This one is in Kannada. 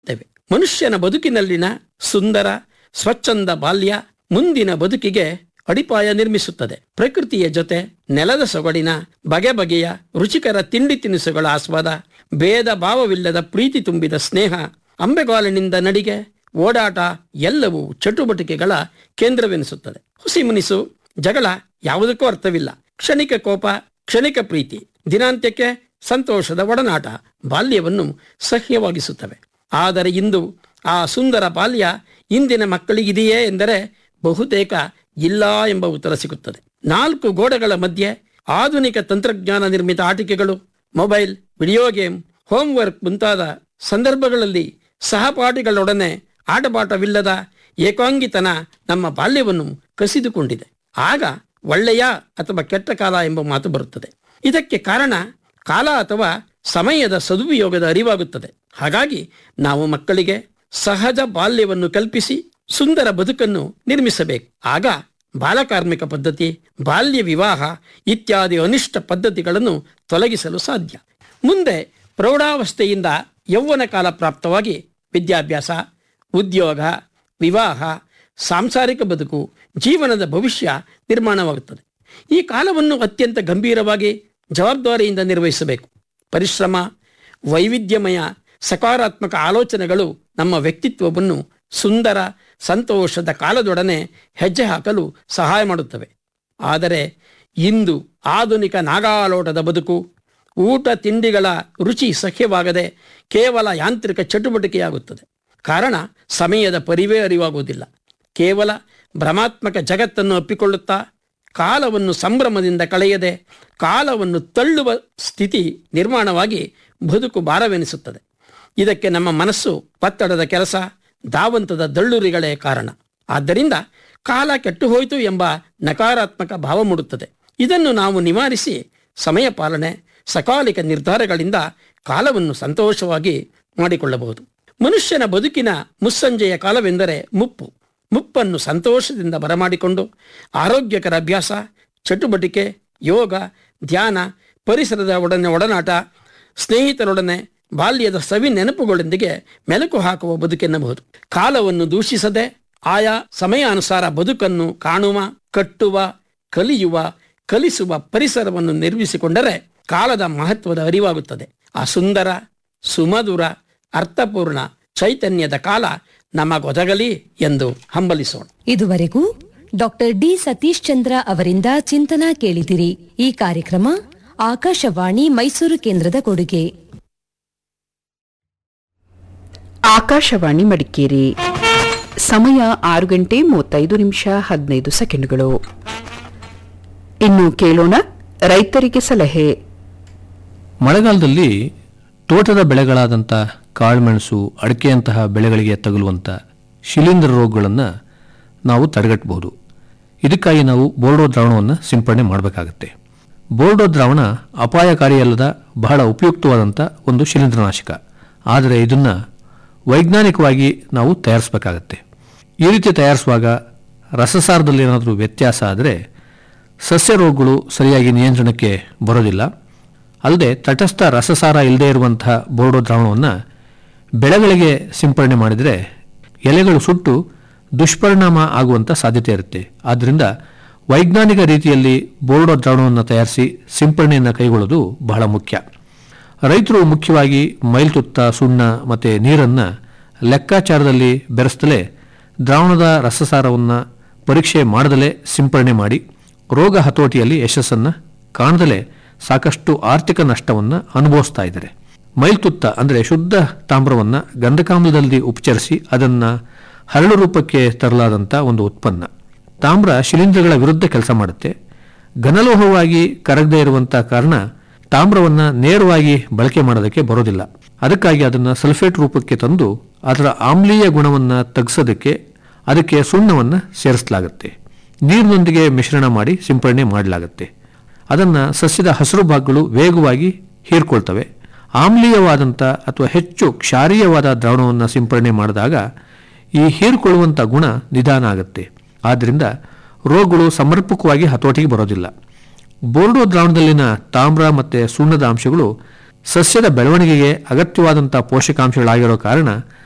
ಇದ್ದೇವೆ ಮನುಷ್ಯನ ಬದುಕಿನಲ್ಲಿನ ಸುಂದರ ಸ್ವಚ್ಛಂದ ಬಾಲ್ಯ ಮುಂದಿನ ಬದುಕಿಗೆ ಅಡಿಪಾಯ ನಿರ್ಮಿಸುತ್ತದೆ ಪ್ರಕೃತಿಯ ಜೊತೆ ನೆಲದ ಸೊಗಡಿನ ಬಗೆ ಬಗೆಯ ರುಚಿಕರ ತಿಂಡಿ ತಿನಿಸುಗಳ ಆಸ್ವಾದ ಭೇದ ಭಾವವಿಲ್ಲದ ಪ್ರೀತಿ ತುಂಬಿದ ಸ್ನೇಹ ಅಂಬೆಗಾಲಿನಿಂದ ನಡಿಗೆ ಓಡಾಟ ಎಲ್ಲವೂ ಚಟುವಟಿಕೆಗಳ ಕೇಂದ್ರವೆನಿಸುತ್ತದೆ ಹುಸಿ ಮುನಿಸು ಜಗಳ ಯಾವುದಕ್ಕೂ ಅರ್ಥವಿಲ್ಲ ಕ್ಷಣಿಕ ಕೋಪ ಕ್ಷಣಿಕ ಪ್ರೀತಿ ದಿನಾಂತ್ಯಕ್ಕೆ ಸಂತೋಷದ ಒಡನಾಟ ಬಾಲ್ಯವನ್ನು ಸಹ್ಯವಾಗಿಸುತ್ತವೆ ಆದರೆ ಇಂದು ಆ ಸುಂದರ ಬಾಲ್ಯ ಇಂದಿನ ಮಕ್ಕಳಿಗಿದೆಯೇ ಎಂದರೆ ಬಹುತೇಕ ಇಲ್ಲ ಎಂಬ ಉತ್ತರ ಸಿಗುತ್ತದೆ ನಾಲ್ಕು ಗೋಡೆಗಳ ಮಧ್ಯೆ ಆಧುನಿಕ ತಂತ್ರಜ್ಞಾನ ನಿರ್ಮಿತ ಆಟಿಕೆಗಳು ಮೊಬೈಲ್ ವಿಡಿಯೋ ಗೇಮ್ ಹೋಂವರ್ಕ್ ಮುಂತಾದ ಸಂದರ್ಭಗಳಲ್ಲಿ ಸಹಪಾಠಿಗಳೊಡನೆ ಆಟಪಾಠವಿಲ್ಲದ ಏಕಾಂಗಿತನ ನಮ್ಮ ಬಾಲ್ಯವನ್ನು ಕಸಿದುಕೊಂಡಿದೆ ಆಗ ಒಳ್ಳೆಯ ಅಥವಾ ಕೆಟ್ಟ ಕಾಲ ಎಂಬ ಮಾತು ಬರುತ್ತದೆ ಇದಕ್ಕೆ ಕಾರಣ ಕಾಲ ಅಥವಾ ಸಮಯದ ಸದುಪಯೋಗದ ಅರಿವಾಗುತ್ತದೆ ಹಾಗಾಗಿ ನಾವು ಮಕ್ಕಳಿಗೆ ಸಹಜ ಬಾಲ್ಯವನ್ನು ಕಲ್ಪಿಸಿ ಸುಂದರ ಬದುಕನ್ನು ನಿರ್ಮಿಸಬೇಕು ಆಗ ಬಾಲಕಾರ್ಮಿಕ ಪದ್ಧತಿ ಬಾಲ್ಯ ವಿವಾಹ ಇತ್ಯಾದಿ ಅನಿಷ್ಟ ಪದ್ಧತಿಗಳನ್ನು ತೊಲಗಿಸಲು ಸಾಧ್ಯ ಮುಂದೆ ಪ್ರೌಢಾವಸ್ಥೆಯಿಂದ ಯೌವನ ಕಾಲ ಪ್ರಾಪ್ತವಾಗಿ ವಿದ್ಯಾಭ್ಯಾಸ ಉದ್ಯೋಗ ವಿವಾಹ ಸಾಂಸಾರಿಕ ಬದುಕು ಜೀವನದ ಭವಿಷ್ಯ ನಿರ್ಮಾಣವಾಗುತ್ತದೆ ಈ ಕಾಲವನ್ನು ಅತ್ಯಂತ ಗಂಭೀರವಾಗಿ ಜವಾಬ್ದಾರಿಯಿಂದ ನಿರ್ವಹಿಸಬೇಕು ಪರಿಶ್ರಮ ವೈವಿಧ್ಯಮಯ ಸಕಾರಾತ್ಮಕ ಆಲೋಚನೆಗಳು ನಮ್ಮ ವ್ಯಕ್ತಿತ್ವವನ್ನು ಸುಂದರ ಸಂತೋಷದ ಕಾಲದೊಡನೆ ಹೆಜ್ಜೆ ಹಾಕಲು ಸಹಾಯ ಮಾಡುತ್ತವೆ ಆದರೆ ಇಂದು ಆಧುನಿಕ ನಾಗಾಲೋಟದ ಬದುಕು ಊಟ ತಿಂಡಿಗಳ ರುಚಿ ಸಖ್ಯವಾಗದೆ ಕೇವಲ ಯಾಂತ್ರಿಕ ಚಟುವಟಿಕೆಯಾಗುತ್ತದೆ ಕಾರಣ ಸಮಯದ ಪರಿವೇ ಅರಿವಾಗುವುದಿಲ್ಲ ಕೇವಲ ಭ್ರಮಾತ್ಮಕ ಜಗತ್ತನ್ನು ಅಪ್ಪಿಕೊಳ್ಳುತ್ತಾ ಕಾಲವನ್ನು ಸಂಭ್ರಮದಿಂದ ಕಳೆಯದೆ ಕಾಲವನ್ನು ತಳ್ಳುವ ಸ್ಥಿತಿ ನಿರ್ಮಾಣವಾಗಿ ಬದುಕು ಭಾರವೆನಿಸುತ್ತದೆ ಇದಕ್ಕೆ ನಮ್ಮ ಮನಸ್ಸು ಒತ್ತಡದ ಕೆಲಸ ಧಾವಂತದ ದಳ್ಳುರಿಗಳೇ ಕಾರಣ ಆದ್ದರಿಂದ ಕಾಲ ಕೆಟ್ಟು ಹೋಯಿತು ಎಂಬ ನಕಾರಾತ್ಮಕ ಭಾವ ಮೂಡುತ್ತದೆ ಇದನ್ನು ನಾವು ನಿವಾರಿಸಿ ಸಮಯ ಪಾಲನೆ ಸಕಾಲಿಕ ನಿರ್ಧಾರಗಳಿಂದ ಕಾಲವನ್ನು ಸಂತೋಷವಾಗಿ ಮಾಡಿಕೊಳ್ಳಬಹುದು ಮನುಷ್ಯನ ಬದುಕಿನ ಮುಸ್ಸಂಜೆಯ ಕಾಲವೆಂದರೆ ಮುಪ್ಪು ಮುಪ್ಪನ್ನು ಸಂತೋಷದಿಂದ ಬರಮಾಡಿಕೊಂಡು ಆರೋಗ್ಯಕರ ಅಭ್ಯಾಸ ಚಟುವಟಿಕೆ ಯೋಗ ಧ್ಯಾನ ಪರಿಸರದ ಒಡನೆ ಒಡನಾಟ ಸ್ನೇಹಿತರೊಡನೆ ಬಾಲ್ಯದ ಸವಿ ನೆನಪುಗಳೊಂದಿಗೆ ಮೆಲುಕು ಹಾಕುವ ಬದುಕೆನ್ನಬಹುದು ಕಾಲವನ್ನು ದೂಷಿಸದೆ ಆಯಾ ಸಮಯಾನುಸಾರ ಬದುಕನ್ನು ಕಾಣುವ ಕಟ್ಟುವ ಕಲಿಯುವ ಕಲಿಸುವ ಪರಿಸರವನ್ನು ನಿರ್ಮಿಸಿಕೊಂಡರೆ ಕಾಲದ ಮಹತ್ವದ ಅರಿವಾಗುತ್ತದೆ ಆ ಸುಂದರ ಸುಮಧುರ ಅರ್ಥಪೂರ್ಣ ಚೈತನ್ಯದ ಕಾಲ ನಮಗೊದಗಲಿ ಎಂದು ಹಂಬಲಿಸೋಣ ಇದುವರೆಗೂ ಡಾಕ್ಟರ್ ಡಿ ಸತೀಶ್ ಚಂದ್ರ ಅವರಿಂದ ಚಿಂತನ ಕೇಳಿದಿರಿ ಈ ಕಾರ್ಯಕ್ರಮ ಆಕಾಶವಾಣಿ ಮೈಸೂರು ಕೇಂದ್ರದ ಕೊಡುಗೆ ಆಕಾಶವಾಣಿ ಮಡಿಕೇರಿ ಸಮಯ ಆರು ಗಂಟೆ ಮೂವತ್ತೈದು ನಿಮಿಷ ಹದಿನೈದು ಸೆಕೆಂಡ್ಗಳು ಇನ್ನು ಕೇಳೋಣ ರೈತರಿಗೆ ಸಲಹೆ ಮಳೆಗಾಲದಲ್ಲಿ ತೋಟದ ಬೆಳೆಗಳಾದಂಥ ಕಾಳುಮೆಣಸು ಅಡಿಕೆಯಂತಹ ಬೆಳೆಗಳಿಗೆ ತಗುಲುವಂಥ ಶಿಲೀಂಧ್ರ ರೋಗಗಳನ್ನು ನಾವು ತಡೆಗಟ್ಟಬಹುದು ಇದಕ್ಕಾಗಿ ನಾವು ಬೋರ್ಡೋ ದ್ರಾವಣವನ್ನು ಸಿಂಪಡಣೆ ಮಾಡಬೇಕಾಗತ್ತೆ ಬೋರ್ಡೋ ದ್ರಾವಣ ಅಪಾಯಕಾರಿಯಲ್ಲದ ಬಹಳ ಉಪಯುಕ್ತವಾದಂಥ ಒಂದು ಶಿಲೀಂಧ್ರನಾಶಕ ಆದರೆ ಇದನ್ನು ವೈಜ್ಞಾನಿಕವಾಗಿ ನಾವು ತಯಾರಿಸಬೇಕಾಗತ್ತೆ ಈ ರೀತಿ ತಯಾರಿಸುವಾಗ ರಸಸಾರದಲ್ಲಿ ಏನಾದರೂ ವ್ಯತ್ಯಾಸ ಆದರೆ ಸಸ್ಯ ರೋಗಗಳು ಸರಿಯಾಗಿ ನಿಯಂತ್ರಣಕ್ಕೆ ಬರೋದಿಲ್ಲ ಅಲ್ಲದೆ ತಟಸ್ಥ ರಸಸಾರ ಇಲ್ಲದೆ ಇರುವಂತಹ ಬೋರ್ಡೋ ದ್ರಾವಣವನ್ನು ಬೆಳೆಗಳಿಗೆ ಸಿಂಪಡಣೆ ಮಾಡಿದರೆ ಎಲೆಗಳು ಸುಟ್ಟು ದುಷ್ಪರಿಣಾಮ ಆಗುವಂಥ ಸಾಧ್ಯತೆ ಇರುತ್ತೆ ಆದ್ದರಿಂದ ವೈಜ್ಞಾನಿಕ ರೀತಿಯಲ್ಲಿ ಬೋರ್ಡೋ ದ್ರಾವಣವನ್ನು ತಯಾರಿಸಿ ಸಿಂಪಡಣೆಯನ್ನು ಕೈಗೊಳ್ಳೋದು ಬಹಳ ಮುಖ್ಯ ರೈತರು ಮುಖ್ಯವಾಗಿ ಮೈಲ್ತುತ್ತ ಸುಣ್ಣ ಮತ್ತು ನೀರನ್ನು ಲೆಕ್ಕಾಚಾರದಲ್ಲಿ ಬೆರೆಸ್ತಲೇ ದ್ರಾವಣದ ರಸಸಾರವನ್ನು ಪರೀಕ್ಷೆ ಮಾಡದಲೇ ಸಿಂಪಡಣೆ ಮಾಡಿ ರೋಗ ಹತೋಟಿಯಲ್ಲಿ ಯಶಸ್ಸನ್ನು ಕಾಣದಲೇ ಸಾಕಷ್ಟು ಆರ್ಥಿಕ ನಷ್ಟವನ್ನು ಅನುಭವಿಸ್ತಾ ಇದ್ದಾರೆ ಮೈಲ್ತುತ್ತ ಅಂದರೆ ಶುದ್ಧ ತಾಮ್ರವನ್ನು ಗಂಧಕಾಮ್ಲದಲ್ಲಿ ಉಪಚರಿಸಿ ಅದನ್ನು ಹರಳು ರೂಪಕ್ಕೆ ತರಲಾದಂಥ ಒಂದು ಉತ್ಪನ್ನ ತಾಮ್ರ ಶಿಲೀಂಧ್ರಗಳ ವಿರುದ್ಧ ಕೆಲಸ ಮಾಡುತ್ತೆ ಘನಲೋಹವಾಗಿ ಕರಗದೇ ಇರುವಂಥ ಕಾರಣ ತಾಮ್ರವನ್ನು ನೇರವಾಗಿ ಬಳಕೆ ಮಾಡೋದಕ್ಕೆ ಬರೋದಿಲ್ಲ ಅದಕ್ಕಾಗಿ ಅದನ್ನು ಸಲ್ಫೇಟ್ ರೂಪಕ್ಕೆ ತಂದು ಅದರ ಆಮ್ಲೀಯ ಗುಣವನ್ನು ತಗ್ಸೋದಕ್ಕೆ ಅದಕ್ಕೆ ಸುಣ್ಣವನ್ನು ಸೇರಿಸಲಾಗುತ್ತೆ ನೀರಿನೊಂದಿಗೆ ಮಿಶ್ರಣ ಮಾಡಿ ಸಿಂಪಡಣೆ ಮಾಡಲಾಗುತ್ತೆ ಅದನ್ನು ಸಸ್ಯದ ಹಸಿರು ಭಾಗಗಳು ವೇಗವಾಗಿ ಹೀರ್ಕೊಳ್ತವೆ ಆಮ್ಲೀಯವಾದಂಥ ಅಥವಾ ಹೆಚ್ಚು ಕ್ಷಾರೀಯವಾದ ದ್ರಾವಣವನ್ನು ಸಿಂಪಡಣೆ ಮಾಡಿದಾಗ ಈ ಹೀರ್ಕೊಳ್ಳುವಂಥ ಗುಣ ನಿಧಾನ ಆಗುತ್ತೆ ಆದ್ದರಿಂದ ರೋಗಗಳು ಸಮರ್ಪಕವಾಗಿ ಹತೋಟಿಗೆ ಬರೋದಿಲ್ಲ ಬೋರ್ಡೋ ದ್ರಾವಣದಲ್ಲಿನ ತಾಮ್ರ ಮತ್ತು ಸುಣ್ಣದ ಅಂಶಗಳು ಸಸ್ಯದ ಬೆಳವಣಿಗೆಗೆ ಅಗತ್ಯವಾದಂಥ ಪೋಷಕಾಂಶಗಳಾಗಿರೋ ಕಾರಣ